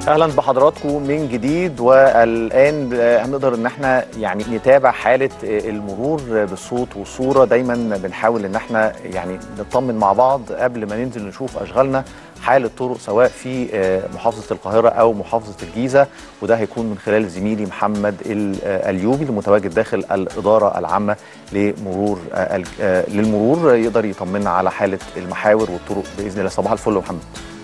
اهلا بحضراتكم من جديد والان هنقدر ان احنا يعني نتابع حاله المرور بالصوت والصوره دايما بنحاول ان احنا يعني نطمن مع بعض قبل ما ننزل نشوف اشغالنا حال الطرق سواء في محافظه القاهره او محافظه الجيزه وده هيكون من خلال زميلي محمد الايوبي المتواجد داخل الاداره العامه لمرور للمرور يقدر يطمنا على حاله المحاور والطرق باذن الله صباح الفل يا محمد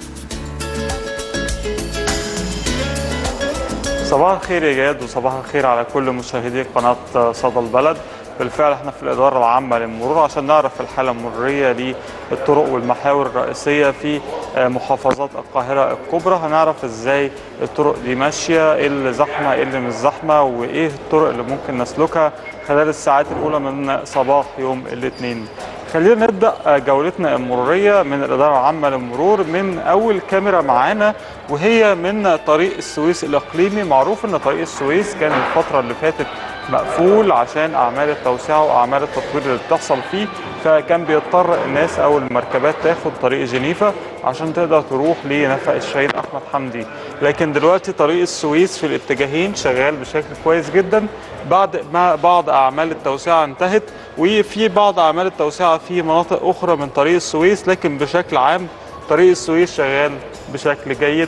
صباح الخير يا جاد وصباح الخير على كل مشاهدي قناة صدى البلد بالفعل احنا في الإدارة العامة للمرور عشان نعرف الحالة المرورية للطرق والمحاور الرئيسية في محافظات القاهرة الكبرى هنعرف ازاي الطرق دي ماشية ايه اللي زحمة ايه اللي مش زحمة وايه الطرق اللي ممكن نسلكها خلال الساعات الأولى من صباح يوم الاثنين خلينا نبدا جولتنا المروريه من الاداره العامه للمرور من اول كاميرا معانا وهي من طريق السويس الاقليمي معروف ان طريق السويس كان الفتره اللي فاتت مقفول عشان اعمال التوسعه واعمال التطوير اللي بتحصل فيه فكان بيضطر الناس او المركبات تاخد طريق جنيفا عشان تقدر تروح لنفق الشهيد احمد حمدي لكن دلوقتي طريق السويس في الاتجاهين شغال بشكل كويس جدا بعد ما بعض اعمال التوسعه انتهت وفي بعض اعمال التوسعه في مناطق اخرى من طريق السويس لكن بشكل عام طريق السويس شغال بشكل جيد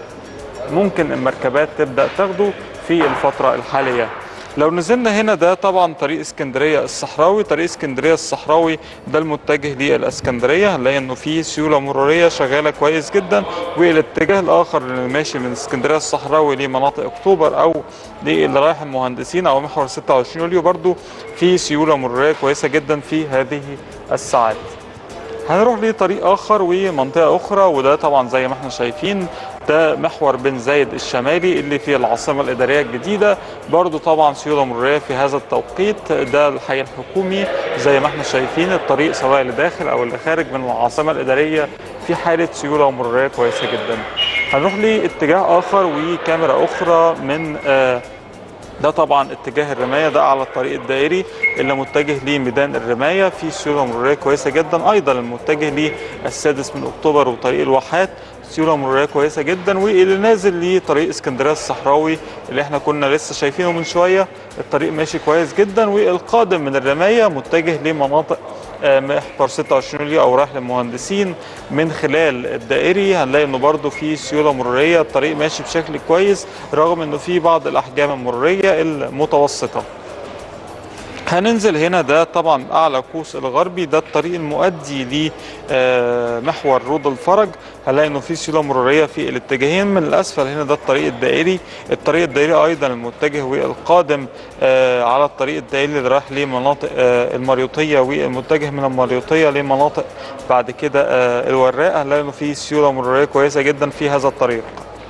فممكن المركبات تبدا تاخده في الفتره الحاليه لو نزلنا هنا ده طبعا طريق اسكندريه الصحراوي طريق اسكندريه الصحراوي ده المتجه للاسكندريه هنلاقي انه في سيوله مروريه شغاله كويس جدا والاتجاه الاخر اللي ماشي من اسكندريه الصحراوي لمناطق اكتوبر او اللي رايح المهندسين او محور 26 يوليو برضو في سيوله مروريه كويسه جدا في هذه الساعات هنروح لطريق اخر ومنطقه اخرى وده طبعا زي ما احنا شايفين ده محور بن زايد الشمالي اللي في العاصمه الاداريه الجديده برضو طبعا سيوله مروريه في هذا التوقيت ده الحي الحكومي زي ما احنا شايفين الطريق سواء اللي داخل او اللي خارج من العاصمه الاداريه في حاله سيوله مروريه كويسه جدا هنروح لاتجاه اخر وكاميرا اخرى من آه ده طبعا اتجاه الرمايه ده على الطريق الدائري اللي متجه لميدان الرمايه في سيوله مروريه كويسه جدا ايضا المتجه للسادس من اكتوبر وطريق الواحات سيوله مروريه كويسه جدا واللي نازل لطريق اسكندريه الصحراوي اللي احنا كنا لسه شايفينه من شويه الطريق ماشي كويس جدا والقادم من الرمايه متجه لمناطق محور 26 يوليو او رايح للمهندسين من خلال الدائري هنلاقي انه برده في سيوله مروريه الطريق ماشي بشكل كويس رغم انه في بعض الاحجام المروريه المتوسطه هننزل هنا ده طبعا اعلى قوس الغربي ده الطريق المؤدي لمحور رود الفرج هنلاقي انه في سيوله مروريه في الاتجاهين من الاسفل هنا ده الطريق الدائري الطريق الدائري ايضا المتجه والقادم على الطريق الدائري اللي رايح لمناطق المريوطيه والمتجه من المريوطيه لمناطق بعد كده الوراق هنلاقي انه في سيوله مروريه كويسه جدا في هذا الطريق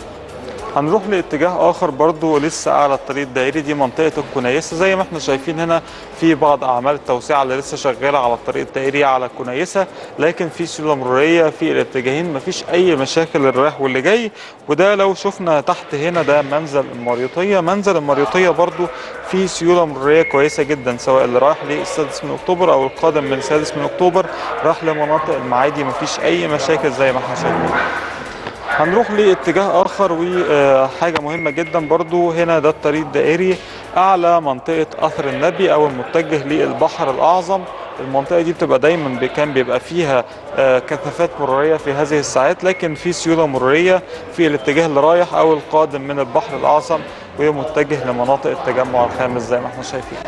هنروح لاتجاه اخر برضو لسه اعلى الطريق الدائري دي منطقه الكنيسه زي ما احنا شايفين هنا في بعض اعمال التوسعه اللي لسه شغاله على الطريق الدائري على الكنيسه لكن في سيوله مروريه في الاتجاهين مفيش اي مشاكل للرايح واللي جاي وده لو شفنا تحت هنا ده منزل المريوطيه منزل المريوطيه برضو في سيوله مروريه كويسه جدا سواء اللي رايح للسادس من اكتوبر او القادم من السادس من اكتوبر راح لمناطق المعادي مفيش اي مشاكل زي ما احنا شايفين هنروح لاتجاه اخر وحاجه مهمه جدا برضو هنا ده الطريق الدائري اعلى منطقه اثر النبي او المتجه للبحر الاعظم المنطقه دي بتبقى دايما كان بيبقى فيها كثافات مروريه في هذه الساعات لكن في سيوله مروريه في الاتجاه اللي رايح او القادم من البحر الاعظم ومتجه لمناطق التجمع الخامس زي ما احنا شايفين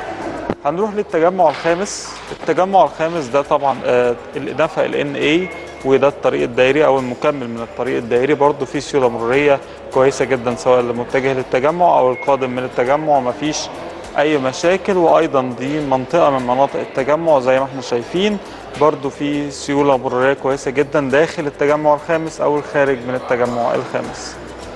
هنروح للتجمع الخامس التجمع الخامس ده طبعا نفق الان اي وده الطريق الدائري او المكمل من الطريق الدائري برضو في سيوله مروريه كويسه جدا سواء اللي متجه للتجمع او القادم من التجمع مفيش اي مشاكل وايضا دي منطقه من مناطق التجمع زي ما احنا شايفين برضو في سيوله مروريه كويسه جدا داخل التجمع الخامس او الخارج من التجمع الخامس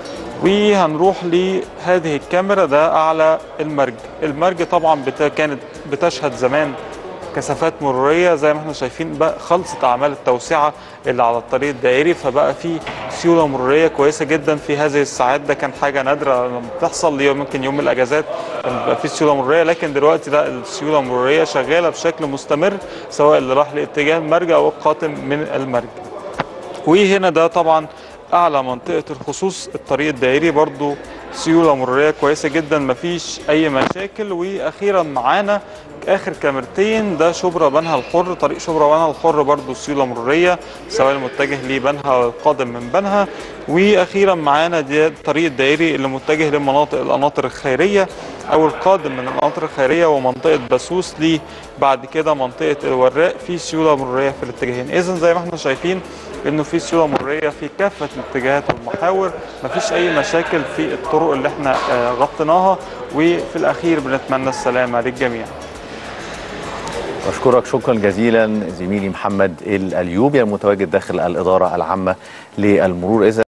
وهنروح لهذه الكاميرا ده اعلى المرج المرج طبعا بتا كانت بتشهد زمان كثافات مروريه زي ما احنا شايفين بقى خلصت اعمال التوسعه اللي على الطريق الدائري فبقى في سيوله مروريه كويسه جدا في هذه الساعات ده كان حاجه نادره لما بتحصل يوم ممكن يوم الاجازات بيبقى في سيوله مروريه لكن دلوقتي لا السيوله المروريه شغاله بشكل مستمر سواء اللي راح لاتجاه المرج او القاتم من المرج وهنا ده طبعا اعلى منطقه الخصوص الطريق الدائري برضو سيوله مروريه كويسه جدا مفيش اي مشاكل واخيرا معانا اخر كاميرتين ده شبرا بنها الحر طريق شبرا بنها الحر برضو سيوله مروريه سواء المتجه لبنها او القادم من بنها واخيرا معانا دي الطريق الدائري اللي متجه لمناطق القناطر الخيريه او القادم من القناطر الخيريه ومنطقه بسوس ليه بعد كده منطقه الوراق في سيوله مروريه في الاتجاهين اذا زي ما احنا شايفين انه في سيوله مروريه في كافه الاتجاهات والمحاور مفيش اي مشاكل في الطرق اللي احنا آه، غطيناها وفي الاخير بنتمنى السلامه للجميع بشكرك شكرا جزيلا زميلي محمد الأليوبي المتواجد داخل الإدارة العامة للمرور إذا